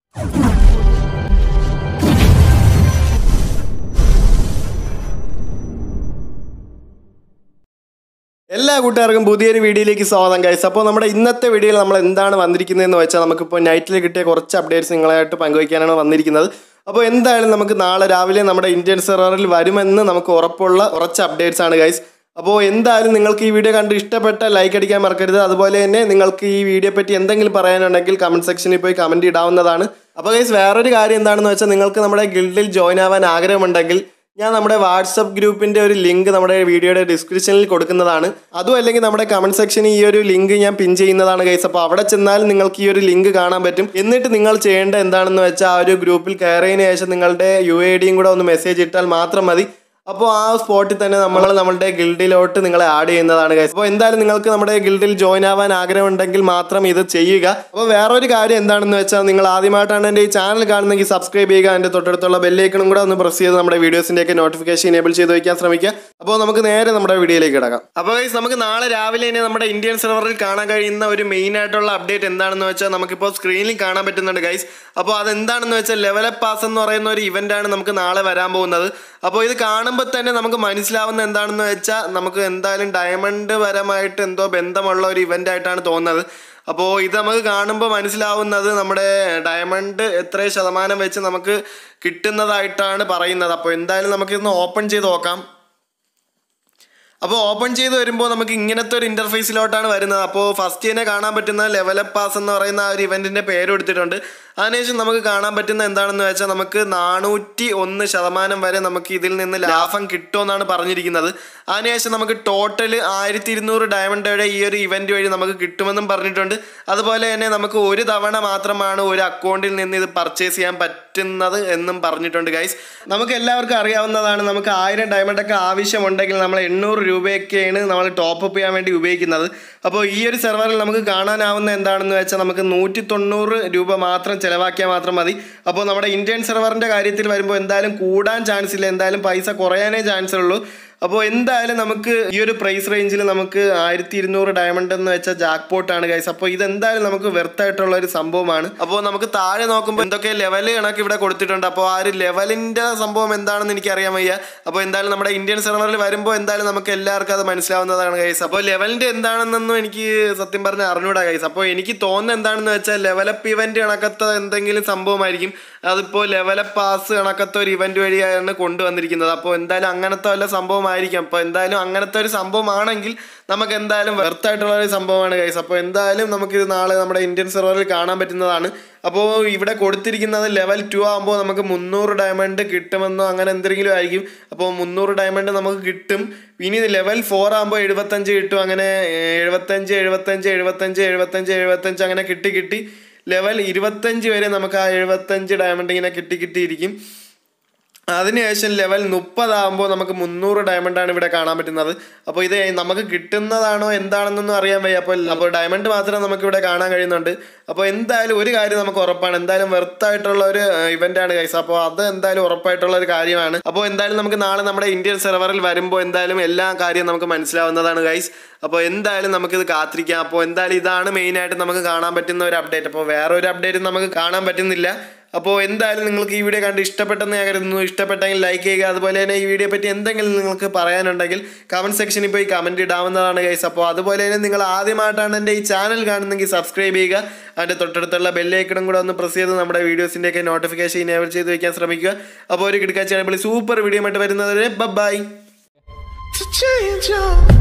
എല്ലാ കൂട്ടുകാർക്കും പുതിയൊരു വീഡിയോയിലേക്ക് സ്വാഗതം ഗൈസ് അപ്പോൾ നമ്മുടെ ഇന്നത്തെ വീഡിയോയിൽ നമ്മൾ എന്താണ് വന്നിരിക്കുന്നതെന്ന് വെച്ചാൽ നമുക്കിപ്പോൾ നൈറ്റിൽ കിട്ടിയ കുറച്ച് അപ്ഡേറ്റ്സ് നിങ്ങളായിട്ട് പങ്കുവയ്ക്കാനാണ് വന്നിരിക്കുന്നത് അപ്പോൾ എന്തായാലും നമുക്ക് നാളെ രാവിലെ നമ്മുടെ ഇന്ത്യൻ സെർവറിൽ വരുമെന്ന് നമുക്ക് ഉറപ്പുള്ള കുറച്ച് അപ്ഡേറ്റ്സ് ആണ് ഗൈസ് അപ്പോൾ എന്തായാലും നിങ്ങൾക്ക് ഈ വീഡിയോ കണ്ട് ഇഷ്ടപ്പെട്ട ലൈക്ക് അടിക്കാൻ മറക്കരുത് അതുപോലെ തന്നെ നിങ്ങൾക്ക് ഈ വീഡിയോ പറ്റി എന്തെങ്കിലും പറയാനുണ്ടെങ്കിൽ കമൻറ്റ് സെക്ഷനിൽ പോയി കമൻറ്റ് ഇടാവുന്നതാണ് അപ്പോൾ ഗൈസ് വേറൊരു കാര്യം എന്താണെന്ന് വെച്ചാൽ നിങ്ങൾക്ക് നമ്മുടെ ഗിൽഡിൽ ജോയിൻ ആവാൻ ആഗ്രഹമുണ്ടെങ്കിൽ ഞാൻ നമ്മുടെ വാട്സപ്പ് ഗ്രൂപ്പിന്റെ ഒരു ലിങ്ക് നമ്മുടെ വീഡിയോയുടെ ഡിസ്ക്രിപ്ഷനിൽ കൊടുക്കുന്നതാണ് അതും അല്ലെങ്കിൽ നമ്മുടെ കമന്റ് സെക്ഷനിൽ ഈ ഒരു ലിങ്ക് ഞാൻ പിൻ ചെയ്യുന്നതാണ് ഗൈസ് അപ്പോൾ അവിടെ ചെന്നാൽ നിങ്ങൾക്ക് ഈ ഒരു ലിങ്ക് കാണാൻ പറ്റും എന്നിട്ട് നിങ്ങൾ ചെയ്യേണ്ട എന്താണെന്ന് വെച്ചാൽ ആ ഒരു ഗ്രൂപ്പിൽ കയറിയതിന് ശേഷം നിങ്ങളുടെ യു ഐ ഡിയും കൂടെ ഒന്ന് മെസ്സേജ് ഇട്ടാൽ മാത്രം മതി അപ്പോൾ ആ സ്പോട്ടിൽ തന്നെ നമ്മൾ നമ്മുടെ ഗിൽഡിലോട്ട് നിങ്ങളെ ആഡ് ചെയ്യുന്നതാണ് ഗൈസ് അപ്പോൾ എന്തായാലും നിങ്ങൾക്ക് നമ്മുടെ ഗിൽഡിൽ ജോയിൻ ആവാൻ ആഗ്രഹമുണ്ടെങ്കിൽ മാത്രം ഇത് ചെയ്യുക അപ്പോൾ വേറൊരു കാര്യം എന്താണെന്ന് വെച്ചാൽ നിങ്ങൾ ആദ്യമായിട്ടാണ് എൻ്റെ ഈ ചാനൽ കാണുന്നെങ്കിൽ സബ്സ്ക്രൈബ് ചെയ്യുക അതിൻ്റെ തൊട്ടടുത്തുള്ള ബെല്ലൈക്കണും കൂടെ ഒന്ന് പ്രസ് ചെയ്ത് നമ്മുടെ വീഡിയോസിൻ്റെയൊക്കെ നോട്ടിഫിക്കേഷൻ എനേബിൾ ചെയ്ത് വയ്ക്കാൻ ശ്രമിക്കുക അപ്പോൾ നമുക്ക് നേരെ നമ്മുടെ വീഡിയോയിലേക്ക് കിടക്കാം അപ്പോൾ ഗൈസ് നമുക്ക് നാളെ രാവിലെ തന്നെ നമ്മുടെ ഇന്ത്യൻ സെർവറിൽ കാണാൻ കഴിയുന്ന ഒരു മെയിൻ ആയിട്ടുള്ള അപ്ഡേറ്റ് എന്താണെന്ന് വെച്ചാൽ നമുക്കിപ്പോൾ സ്ക്രീനിൽ കാണാൻ പറ്റുന്നുണ്ട് ഗൈസ് അപ്പോൾ അതെന്താണെന്ന് വെച്ചാൽ ലെവലപ്പ് പാസ് എന്ന് പറയുന്ന ഒരു ഇവൻ്റ് ആണ് നമുക്ക് നാളെ വരാൻ പോകുന്നത് അപ്പോൾ ഇത് കാണുമ്പോൾ തന്നെ നമുക്ക് മനസ്സിലാവുന്ന എന്താണെന്ന് വെച്ചാൽ നമുക്ക് എന്തായാലും ഡയമണ്ട് പരമായിട്ട് എന്തോ ബന്ധമുള്ള ഒരു ഇവൻ്റ് ആയിട്ടാണ് തോന്നുന്നത് അപ്പോൾ ഇത് നമുക്ക് കാണുമ്പോൾ മനസ്സിലാവുന്നത് നമ്മുടെ ഡയമണ്ട് എത്ര ശതമാനം വെച്ച് നമുക്ക് കിട്ടുന്നതായിട്ടാണ് പറയുന്നത് അപ്പോൾ എന്തായാലും നമുക്കിതൊന്ന് ഓപ്പൺ ചെയ്ത് നോക്കാം അപ്പോൾ ഓപ്പൺ ചെയ്ത് വരുമ്പോൾ നമുക്ക് ഇങ്ങനത്തെ ഒരു ഇൻ്റർഫേസിലോട്ടാണ് വരുന്നത് അപ്പോൾ ഫസ്റ്റ് തന്നെ കാണാൻ പറ്റുന്ന ലെവലപ്പ് പാസ് എന്ന് പറയുന്ന ആ ഒരു ഇവൻറ്റിൻ്റെ പേര് കൊടുത്തിട്ടുണ്ട് അതിനുശേഷം നമുക്ക് കാണാൻ പറ്റുന്ന എന്താണെന്ന് വെച്ചാൽ നമുക്ക് നാനൂറ്റി ഒന്ന് ശതമാനം വരെ നമുക്ക് ഇതിൽ നിന്ന് ലാഭം കിട്ടുമെന്നാണ് പറഞ്ഞിരിക്കുന്നത് അതിനുശേഷം നമുക്ക് ടോട്ടൽ ആയിരത്തി ഇരുന്നൂറ് ഡയമണ്ടയുടെ ഈ ഒരു ഇവൻറ്റ് വഴി നമുക്ക് കിട്ടുമെന്നും പറഞ്ഞിട്ടുണ്ട് അതുപോലെ തന്നെ നമുക്ക് ഒരു തവണ മാത്രമാണ് ഒരു അക്കൗണ്ടിൽ നിന്ന് ഇത് പർച്ചേസ് ചെയ്യാൻ പറ്റുന്നത് എന്നും പറഞ്ഞിട്ടുണ്ട് ഗൈസ് നമുക്ക് എല്ലാവർക്കും അറിയാവുന്നതാണ് നമുക്ക് ആയിരം ഡയമണ്ടൊക്കെ ആവശ്യമുണ്ടെങ്കിൽ നമ്മൾ എണ്ണൂറ് രൂപയൊക്കെയാണ് നമ്മൾ ടോപ്പ് അപ്പ് ചെയ്യാൻ വേണ്ടി ഉപയോഗിക്കുന്നത് അപ്പോൾ ഈ ഒരു സെർവറിൽ നമുക്ക് കാണാനാവുന്ന എന്താണെന്ന് വെച്ചാൽ നമുക്ക് നൂറ്റി തൊണ്ണൂറ് രൂപ മാത്രം ചിലവാക്കിയാൽ മാത്രം മതി അപ്പോൾ നമ്മുടെ ഇന്ത്യൻ സെർവറിൻ്റെ കാര്യത്തിൽ വരുമ്പോൾ എന്തായാലും കൂടാൻ ചാൻസ് ഇല്ല എന്തായാലും പൈസ കുറയാനേ ചാൻസ് ഉള്ളൂ അപ്പോൾ എന്തായാലും നമുക്ക് ഈ ഒരു പ്രൈസ് റേഞ്ചിൽ നമുക്ക് ആയിരത്തി ഇരുന്നൂറ് ഡയമണ്ട് എന്ന് വെച്ചാൽ ജാക്ക് പോട്ടാണ് ഗൈസ് അപ്പോൾ ഇത് എന്തായാലും നമുക്ക് വെർത്തായിട്ടുള്ള ഒരു സംഭവമാണ് അപ്പോൾ നമുക്ക് താഴെ നോക്കുമ്പോൾ എന്തൊക്കെ ലെവൽ കണക്ക് ഇവിടെ കൊടുത്തിട്ടുണ്ട് അപ്പോൾ ആ ഒരു ലെവലിൻ്റെ സംഭവം എന്താണെന്ന് എനിക്ക് അറിയാൻ വയ്യ അപ്പോൾ എന്തായാലും നമ്മുടെ ഇന്ത്യൻ സെർവറിൽ വരുമ്പോൾ എന്തായാലും നമുക്ക് എല്ലാവർക്കും അത് മനസ്സിലാവുന്നതാണ് ഗൈസ് അപ്പോൾ ലെവലിൻ്റെ എന്താണെന്നൊന്നും എനിക്ക് സത്യം പറഞ്ഞാൽ അറിഞ്ഞൂടാ ഗൈസ് അപ്പോൾ എനിക്ക് തോന്നുന്നത് എന്താണെന്ന് വെച്ചാൽ ലെവലപ്പ് ഇവന്റ് കണക്കത്തെ എന്തെങ്കിലും സംഭവമായിരിക്കും അതിപ്പോൾ ലെവലപ്പ് പാസ് കണക്കത്തെ ഒരു ഇവന്റ് വഴിയാണ് കൊണ്ടുവന്നിരിക്കുന്നത് അപ്പോൾ എന്തായാലും അങ്ങനത്തെ വല്ല സംഭവമായിരിക്കും അപ്പോൾ എന്തായാലും അങ്ങനത്തെ ഒരു സംഭവമാണെങ്കിൽ നമുക്ക് എന്തായാലും വെർത്തായിട്ടുള്ള ഒരു സംഭവമാണ് ഗൈസ് അപ്പോൾ എന്തായാലും നമുക്കിത് നാളെ നമ്മുടെ ഇന്ത്യൻ സെർവറിൽ കാണാൻ പറ്റുന്നതാണ് അപ്പോൾ ഇവിടെ കൊടുത്തിരിക്കുന്നത് ലെവൽ ടു ആകുമ്പോൾ നമുക്ക് മുന്നൂറ് ഡയമണ്ട് കിട്ടുമെന്നോ അങ്ങനെ എന്തെങ്കിലും ആയിരിക്കും അപ്പോൾ മുന്നൂറ് ഡയമണ്ട് നമുക്ക് കിട്ടും ഇനി ലെവൽ ഫോർ ആകുമ്പോൾ എഴുപത്തഞ്ച് കിട്ടും അങ്ങനെ എഴുപത്തഞ്ച് എഴുപത്തഞ്ച് എഴുപത്തഞ്ച് എഴുപത്തഞ്ച് എഴുപത്തഞ്ച് അങ്ങനെ കിട്ടി കിട്ടി ലെവൽ ഇരുപത്തഞ്ച് വരെ നമുക്ക് ആ എഴുപത്തഞ്ച് ഡയമണ്ട് ഇങ്ങനെ കിട്ടി കിട്ടിയിരിക്കും അതിനുശേഷം ലെവൽ മുപ്പതാകുമ്പോൾ നമുക്ക് മുന്നൂറ് ഡയമണ്ടാണ് ഇവിടെ കാണാൻ പറ്റുന്നത് അപ്പോൾ ഇത് നമുക്ക് കിട്ടുന്നതാണോ എന്താണെന്നൊന്നും അറിയാൻ വയ്യ അപ്പോൾ അപ്പോൾ ഡയമണ്ട് മാത്രം നമുക്ക് ഇവിടെ കാണാൻ കഴിയുന്നുണ്ട് അപ്പോൾ എന്തായാലും ഒരു കാര്യം നമുക്ക് ഉറപ്പാണ് എന്തായാലും വെർത്തായിട്ടുള്ള ഒരു ഇവന്റ് ആണ് കൈസ് അപ്പോൾ അത് എന്തായാലും ഉറപ്പായിട്ടുള്ള ഒരു കാര്യമാണ് അപ്പോൾ എന്തായാലും നമുക്ക് നാളെ നമ്മുടെ ഇന്ത്യൻ സെർവറിൽ വരുമ്പോൾ എന്തായാലും എല്ലാ കാര്യവും നമുക്ക് മനസ്സിലാവുന്നതാണ് ഗൈസ് അപ്പോൾ എന്തായാലും നമുക്കിത് കാത്തിരിക്കാം അപ്പോൾ എന്തായാലും ഇതാണ് മെയിനായിട്ട് നമുക്ക് കാണാൻ പറ്റുന്ന ഒരു അപ്ഡേറ്റ് അപ്പോൾ വേറെ ഒരു അപ്ഡേറ്റ് നമുക്ക് കാണാൻ പറ്റുന്നില്ല അപ്പോൾ എന്തായാലും നിങ്ങൾക്ക് ഈ വീഡിയോ കണ്ട് ഇഷ്ടപ്പെട്ടെന്ന് ഞാൻ കരുതുന്നു ഇഷ്ടപ്പെട്ടെങ്കിൽ ലൈക്ക് ചെയ്യുക അതുപോലെ തന്നെ ഈ വീഡിയോ പറ്റി എന്തെങ്കിലും നിങ്ങൾക്ക് പറയാനുണ്ടെങ്കിൽ കമൻറ്റ് സെക്ഷനിൽ പോയി കമൻറ്റ് ഇടാവുന്നതാണ് ഗൈസ് അപ്പോൾ അതുപോലെ തന്നെ നിങ്ങൾ ആദ്യമായിട്ടാണ് എൻ്റെ ഈ ചാനൽ കാണുന്നെങ്കിൽ സബ്സ്ക്രൈബ് ചെയ്യുക അതിൻ്റെ തൊട്ടടുത്തുള്ള ബെല്ലൈക്കണും കൂടെ ഒന്ന് പ്രസ് ചെയ്ത് നമ്മുടെ വീഡിയോസിൻ്റെയൊക്കെ നോട്ടിഫിക്കേഷൻ ഇനേബിൾ ചെയ്ത് വയ്ക്കാൻ ശ്രമിക്കുക അപ്പോൾ ഒരു കിടക്കാച്ചാണെങ്കിൽ സൂപ്പർ വീഡിയോ ആയിട്ട് വരുന്നത് ബൈ to change your